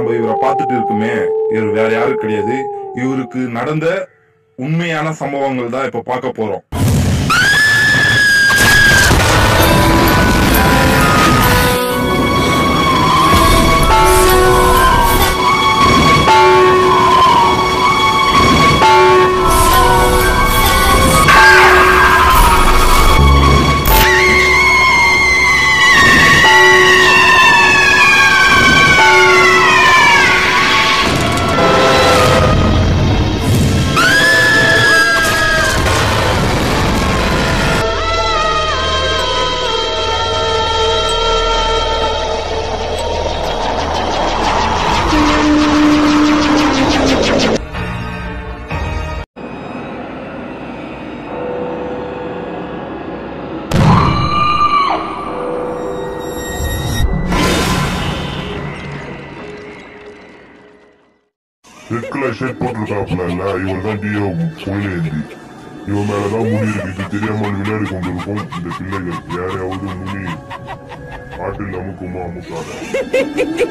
நம்ம இவரை பார்த்துட்டு இருக்குமே இவர் வேற யாரும் கிடையாது இவருக்கு நடந்த உண்மையான சம்பவங்கள் தான் இப்ப பார்க்க போறோம் ரெட் கலர் ஷர்ட் போட்டிருக்காப்ல இல்ல இவர் தான் டிஓ புகழேந்தி இவன் மேலதான் முடி இருக்கு இது தெரியாமல் விளையாடி கொண்டிருக்கும் இந்த பிள்ளைகள் யாரையாவது முனி ஆட்டில் அமுக்குமா அமுக்காத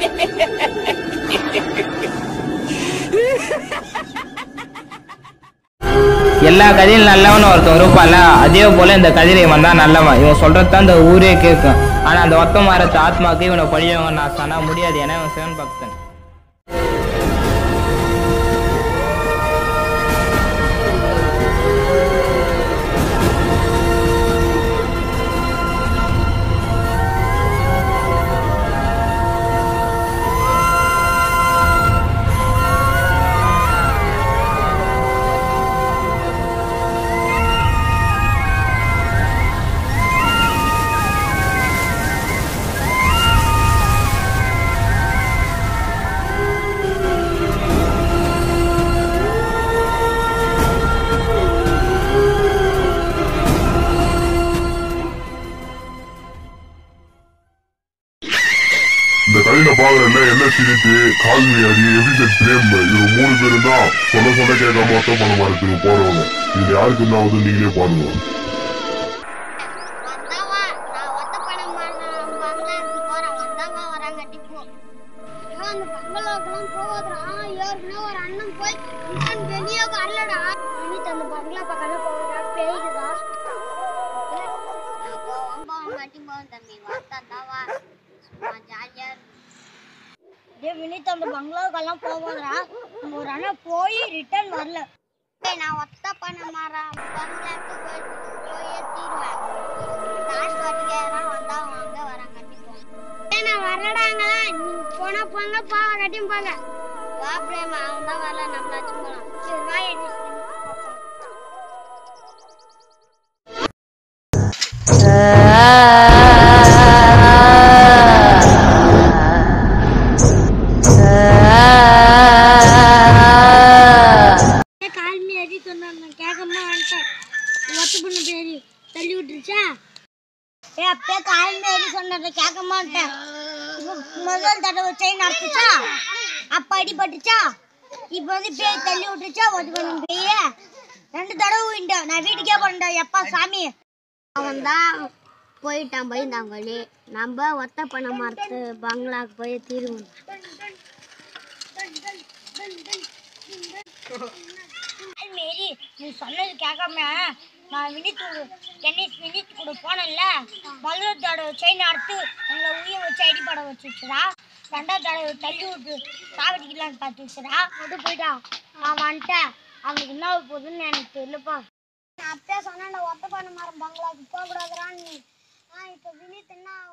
எல்லா கதையிலும் நல்லவன் ஒருத்தன் இருப்பான்ல அதே போல இந்த கதையில இவன் தான் நல்லவன் இவன் சொல்றது தான் இந்த ஊரே கேட்கும் ஆனா அந்த ஒத்த மரத்து ஆத்மாக்கு இவனை பழியவங்க நான் சொன்னா முடியாது ஏன்னா இவன் சிவன் பக்தன் இந்த கதையில பாக்குறல என்ன சிரித்து கால்வி அடி எவிடன்ஸ் பிரேம் இவங்க மூணு பேரும் தான் சொல்ல சொல்ல கேட்காம ஒத்த பண்ண மரத்துக்கு போறவங்க இது யாருக்கு என்ன ஆகுது நீங்களே பாருங்க வந்தாவா நான் ஒத்த பணம் பங்களாக்கு போறேன் வந்தாவா வராங்கட்டி போ ஐயோ, அந்த பங்களாக்கெல்லாம் போகாதுடா ஏற்கனவே ஒரு அண்ணன் போய் இன்னும் வெளியே வரலடா இன்னைக்கு அந்த பங்களா பக்கம் போகுதா பேய்க்குதா போவோம் போவோம் மாட்டி போவோம் தம்பி வந்தாவா சும்மா ஜாலியா ஏ வினித் அந்த பங்களாவுக்கெல்லாம் போகாதடா நம்ம ஒரு அண்ணன் போய் ரிட்டர்ன் வரல ஏய் நான் ஒத்த பண்ண மாறேன் பங்களாக்கு போய் போயே தீருவேன் லாஸ்ட் வாட்டி கேட்கறான் வந்தா அவங்க அங்க வராங்க கட்டிப்போம் ஏய் நான் வரலடாங்களா நீ போனா போங்க பா கட்டியும் போங்க வா பிரேமா அவன் தான் வரல நம்மளாச்சும் போலாம் சரி வா என்ன கால்மி அடி சொன்னாங்க கேட்காம வந்துட்டேன் ஒத்து பண்ண பேரு தள்ளி விட்டுருச்சா ஏ அப்பே கால்மி அடி சொன்னதை கேட்க மாட்டேன் இப்போ முதல் தடவை செயின் அறுத்துச்சா அப்ப அடிபட்டுச்சா இப்போ வந்து பேய் தள்ளி விட்டுருச்சா ஒத்து பண்ண பேய ரெண்டு தடவை விண்டேன் நான் வீட்டுக்கே போனேன் எப்பா சாமி அவன் தான் போயிட்டான் பயந்தாங்கொழி நம்ம ஒத்த பண்ண மரத்து பங்களாக்கு போய் தீருவோம் மேரி நீ சொன்னது கேட்காம நான் வினித் டென்னிஸ் வினித் கூட போனேன்ல முதல் தடவை செயின் அறுத்து எங்களை உயிரை வச்சு அடிப்பட வச்சுச்சுடா ரெண்டாவது தடவை தள்ளி விட்டு சாவடிக்கலான்னு பார்த்துச்சுடா அது போயிட்டா நான் வந்துட்டேன் அவனுக்கு என்ன ஆகப் போகுதுன்னு எனக்கு தெரியலப்பா நான் அப்பயே சொன்னேன் ஒத்த பண்ண மரம் பங்களாக்கு போகக்கூடாதுறான்னு ஆ இப்போ வினித் என்ன